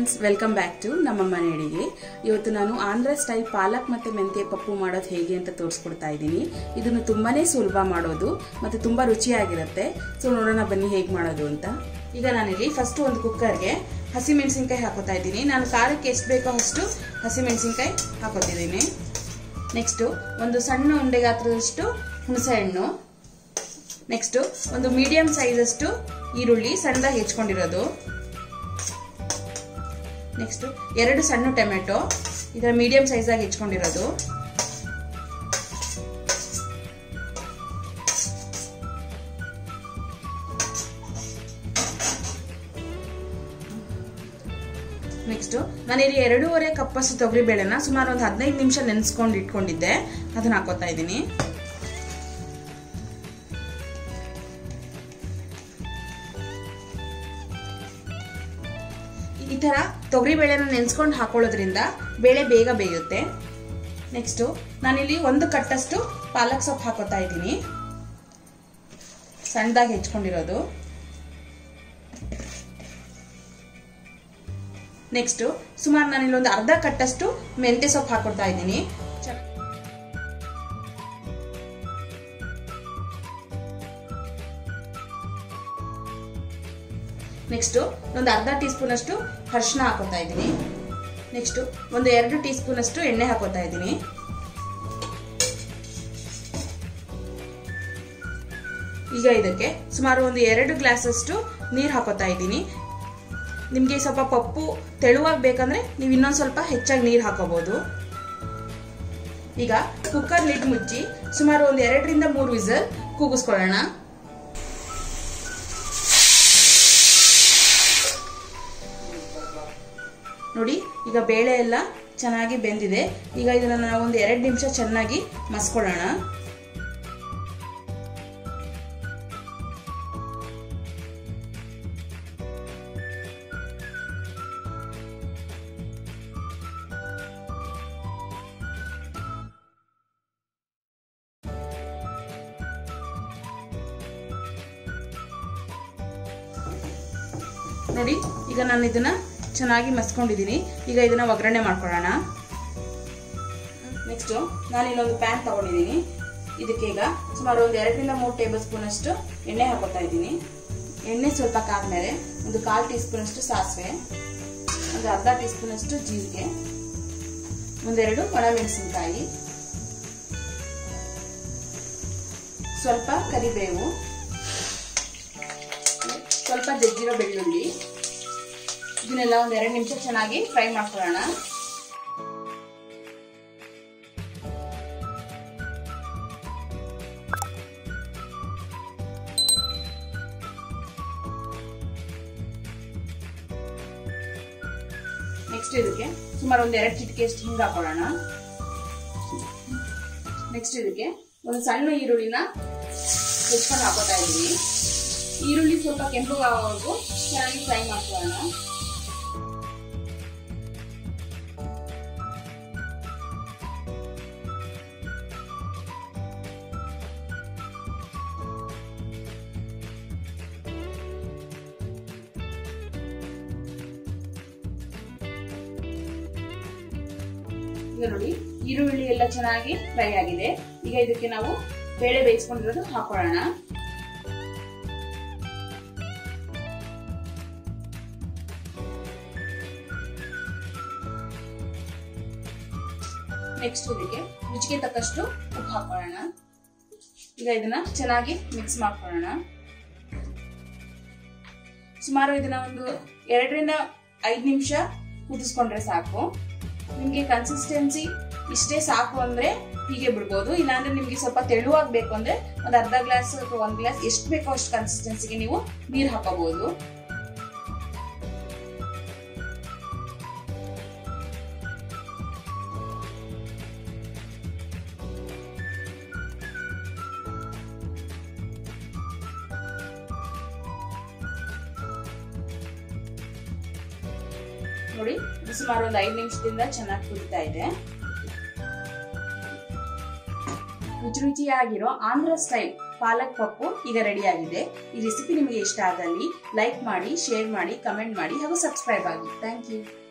friends welcome back to ನಮ್ಮ ಮನೆ ಅಡಿಗೆ ಇವತ್ತು ನಾನು ಆಂಧ್ರ ಸ್ಟೈಲ್ ಪಾಲಕ್ ಮತ್ತೆ ಮೆಂತ್ಯ ಪಪ್ಪು ಮಾಡೋದು ಹೇಗೆ ಅಂತ ತೋರಿಸ್ಕೊಡ್ತಾ ಇದ್ದೀನಿ ಇದನ್ನು ತುಂಬಾನೇ ಸುಲಭ ಮಾಡೋದು ಮತ್ತೆ ತುಂಬಾ ರುಚಿಯಾಗಿರುತ್ತೆ ಸೊ ನೋಡೋಣ ಬನ್ನಿ ಹೇಗೆ ಮಾಡೋದು ಅಂತ ಈಗ ನಾನಿಲ್ಲಿ ಫಸ್ಟ್ ಒಂದು ಕುಕ್ಕರ್ಗೆ ಹಸಿ ಮೆಣಸಿನ್ಕಾಯಿ ಹಾಕೋತಾ ಇದ್ದೀನಿ ನಾನು ಖಾರಕ್ಕೆ ಎಷ್ಟು ಬೇಕೋ ಅಷ್ಟು ಹಸಿ ಮೆಣಸಿನ್ಕಾಯಿ ಹಾಕೋತಿದ್ದೀನಿ ನೆಕ್ಸ್ಟು ಒಂದು ಸಣ್ಣ ಉಂಡೆ ಗಾತ್ರದಷ್ಟು ಹುಣಸೆ ಹಣ್ಣು ನೆಕ್ಸ್ಟು ಒಂದು ಮೀಡಿಯಂ ಸೈಜಷ್ಟು ಈರುಳ್ಳಿ ಸಣ್ಣದಾಗಿ ಹೆಚ್ಕೊಂಡಿರೋದು ನೆಕ್ಸ್ಟ್ ಎರಡು ಸಣ್ಣ ಟೊಮೆಟೊ ಇದರ ಮೀಡಿಯಂ ಸೈಜ್ ಆಗಿ ಹೆಚ್ಕೊಂಡಿರೋದು ನೆಕ್ಸ್ಟ್ ನಾನಿಲ್ಲಿ ಎರಡೂವರೆ ಕಪ್ಪಷ್ಟು ತೊಗರಿ ಬೇಳೆನ ಸುಮಾರು ಒಂದು ಹದಿನೈದು ನಿಮಿಷ ನೆನೆಸ್ಕೊಂಡು ಇಟ್ಕೊಂಡಿದ್ದೆ ಅದನ್ನ ಹಾಕೋತಾ ಇದ್ದೀನಿ ಈ ತರ ತೊಗರಿ ಬೇಳೆನ ನೆನೆಸ್ಕೊಂಡು ಹಾಕೊಳ್ಳೋದ್ರಿಂದ ಬೇಳೆ ಬೇಗ ಬೇಯುತ್ತೆ ನೆಕ್ಸ್ಟು ನಾನಿಲ್ಲಿ ಒಂದು ಕಟ್ಟಷ್ಟು ಪಾಲಕ್ ಸೊಪ್ಪು ಹಾಕೋತಾ ಇದ್ದೀನಿ ಸಣ್ಣದಾಗಿ ಹೆಚ್ಕೊಂಡಿರೋದು ನೆಕ್ಸ್ಟು ಸುಮಾರು ನಾನಿಲ್ಲಿ ಒಂದು ಅರ್ಧ ಕಟ್ಟಷ್ಟು ಮೆಂತ್ಯ ಸೊಪ್ಪು ಹಾಕೊಡ್ತಾ ಇದ್ದೀನಿ ನೆಕ್ಸ್ಟು ಒಂದು ಅರ್ಧ ಟೀ ಸ್ಪೂನ್ ಅಷ್ಟು ಅರಿಶಿನ ಹಾಕೋತಾ ಇದ್ದೀನಿ ನೆಕ್ಸ್ಟು ಒಂದು ಎರಡು ಟೀ ಸ್ಪೂನ್ ಅಷ್ಟು ಎಣ್ಣೆ ಹಾಕೋತಾ ಇದ್ದೀನಿ ಈಗ ಇದಕ್ಕೆ ಸುಮಾರು ಒಂದು ಎರಡು ಗ್ಲಾಸ್ ಅಷ್ಟು ನೀರು ಹಾಕೋತಾ ಇದ್ದೀನಿ ನಿಮಗೆ ಸ್ವಲ್ಪ ಪಪ್ಪು ತೆಳುವಾಗಿ ಬೇಕಂದ್ರೆ ನೀವು ಇನ್ನೊಂದು ಸ್ವಲ್ಪ ಹೆಚ್ಚಾಗಿ ನೀರು ಹಾಕೋಬಹುದು ಈಗ ಕುಕ್ಕರ್ ಲಿಡ್ ಮುಚ್ಚಿ ಸುಮಾರು ಒಂದು ಎರಡರಿಂದ ಮೂರು ವಿಸಲ್ ಕೂಗಿಸ್ಕೊಳ್ಳೋಣ ನೋಡಿ ಈಗ ಬೇಳೆ ಎಲ್ಲ ಚೆನ್ನಾಗಿ ಬೆಂದಿದೆ ಈಗ ಇದನ್ನ ನಾವು ಒಂದು ಎರಡು ನಿಮಿಷ ಚೆನ್ನಾಗಿ ಮಸ್ಕೊಳ್ಳೋಣ ನೋಡಿ ಈಗ ನಾನು ಇದನ್ನ ಚೆನ್ನಾಗಿ ಮಸ್ಕೊಂಡಿದ್ದೀನಿ ಈಗ ಇದನ್ನ ಒಗ್ಗರಣೆ ಮಾಡ್ಕೊಳ್ಳೋಣ ನೆಕ್ಸ್ಟ್ ನಾನು ಇಲ್ಲೊಂದು ಪ್ಯಾನ್ ತಗೊಂಡಿದ್ದೀನಿ ಇದಕ್ಕೆ ಈಗ ಸುಮಾರು ಒಂದು ಎರಡರಿಂದ ಮೂರು ಟೇಬಲ್ ಸ್ಪೂನ್ ಅಷ್ಟು ಎಣ್ಣೆ ಹಾಕೋತಾ ಇದ್ದೀನಿ ಎಣ್ಣೆ ಸ್ವಲ್ಪ ಕಾದ್ಮೇಲೆ ಒಂದು ಕಾಲು ಟೀ ಸ್ಪೂನ್ ಅಷ್ಟು ಸಾಸಿವೆ ಒಂದು ಅರ್ಧ ಟೀ ಸ್ಪೂನ್ ಅಷ್ಟು ಜೀರಿಗೆ ಒಂದೆರಡು ಒಣಮೆಣಸಿನಕಾಯಿ ಸ್ವಲ್ಪ ಕರಿಬೇವು ಸ್ವಲ್ಪ ಜಜ್ಜಿರೋ ಬೆಳ್ಳುಳ್ಳಿ ಇದನ್ನೆಲ್ಲ ಒಂದ್ ಎರಡು ನಿಮಿಷ ಚೆನ್ನಾಗಿ ಫ್ರೈ ಮಾಡ್ಕೊಳ್ಳೋಣ ನೆಕ್ಸ್ಟ್ ಇದಕ್ಕೆ ಸುಮಾರು ಒಂದ್ ಎರಡು ಚಿಟಿಕೆಷ್ಟು ಹಿಂಗ ಹಾಕೊಳ್ಳೋಣ ನೆಕ್ಸ್ಟ್ ಇದಕ್ಕೆ ಒಂದು ಸಣ್ಣ ಈರುಳ್ಳಿನ ಹೆಚ್ಕೊಂಡು ಹಾಕೋತಾ ಇದ್ದೀನಿ ಈರುಳ್ಳಿ ಸ್ವಲ್ಪ ಕೆಂಪು ಆಗೋವರೆಗೂ ಚೆನ್ನಾಗಿ ಫ್ರೈ ಮಾಡ್ಕೊಳ್ಳೋಣ ಈಗ ನೋಡಿ ಈರುಳ್ಳಿ ಎಲ್ಲ ಚೆನ್ನಾಗಿ ಫ್ರೈ ಆಗಿದೆ ಈಗ ಇದಕ್ಕೆ ನಾವು ಬೇಳೆ ಬೇಯಿಸ್ಕೊಂಡಿರೋದು ಹಾಕೊಳ್ಳೋಣ ನೆಕ್ಸ್ಟ್ ಇದಕ್ಕೆ ರುಚಿಗೆ ತಕ್ಕಷ್ಟು ಉಪ್ಪು ಹಾಕೊಳ್ಳೋಣ ಈಗ ಇದನ್ನ ಚೆನ್ನಾಗಿ ಮಿಕ್ಸ್ ಮಾಡ್ಕೊಳ್ಳೋಣ ಸುಮಾರು ಇದನ್ನ ಒಂದು ಎರಡರಿಂದ ಐದು ನಿಮಿಷ ಕುದಿಸ್ಕೊಂಡ್ರೆ ಸಾಕು ನಿಮ್ಗೆ ಕನ್ಸಿಸ್ಟೆನ್ಸಿ ಇಷ್ಟೇ ಸಾಕು ಅಂದ್ರೆ ಹೀಗೆ ಬಿಡ್ಬೋದು ಇಲ್ಲಾಂದ್ರೆ ನಿಮ್ಗೆ ಸ್ವಲ್ಪ ತೆಳುವಾಗಬೇಕು ಅಂದ್ರೆ ಒಂದು ಅರ್ಧ ಗ್ಲಾಸ್ ಅಥವಾ ಒಂದ್ ಗ್ಲಾಸ್ ಎಷ್ಟು ಬೇಕೋ ಅಷ್ಟು ಕನ್ಸಿಸ್ಟೆನ್ಸಿಗೆ ನೀವು ನೀರು ಹಾಕೋಬಹುದು ನೋಡಿ ಸುಮಾರು ಒಂದು ಐದು ನಿಮಿಷದಿಂದ ಚೆನ್ನಾಗಿ ಕುದಿತಾ ಇದೆ ರುಚಿ ರುಚಿಯಾಗಿರೋ ಆಂಧ್ರ ಸ್ಟೈಲ್ ಪಾಲಕ್ ಪಪ್ಪು ಈಗ ರೆಡಿ ಆಗಿದೆ ಈ ರೆಸಿಪಿ ನಿಮಗೆ ಇಷ್ಟ ಆದಲ್ಲಿ ಲೈಕ್ ಮಾಡಿ ಶೇರ್ ಮಾಡಿ ಕಮೆಂಟ್ ಮಾಡಿ ಹಾಗೂ ಸಬ್ಸ್ಕ್ರೈಬ್ ಆಗಿ ಥ್ಯಾಂಕ್ ಯು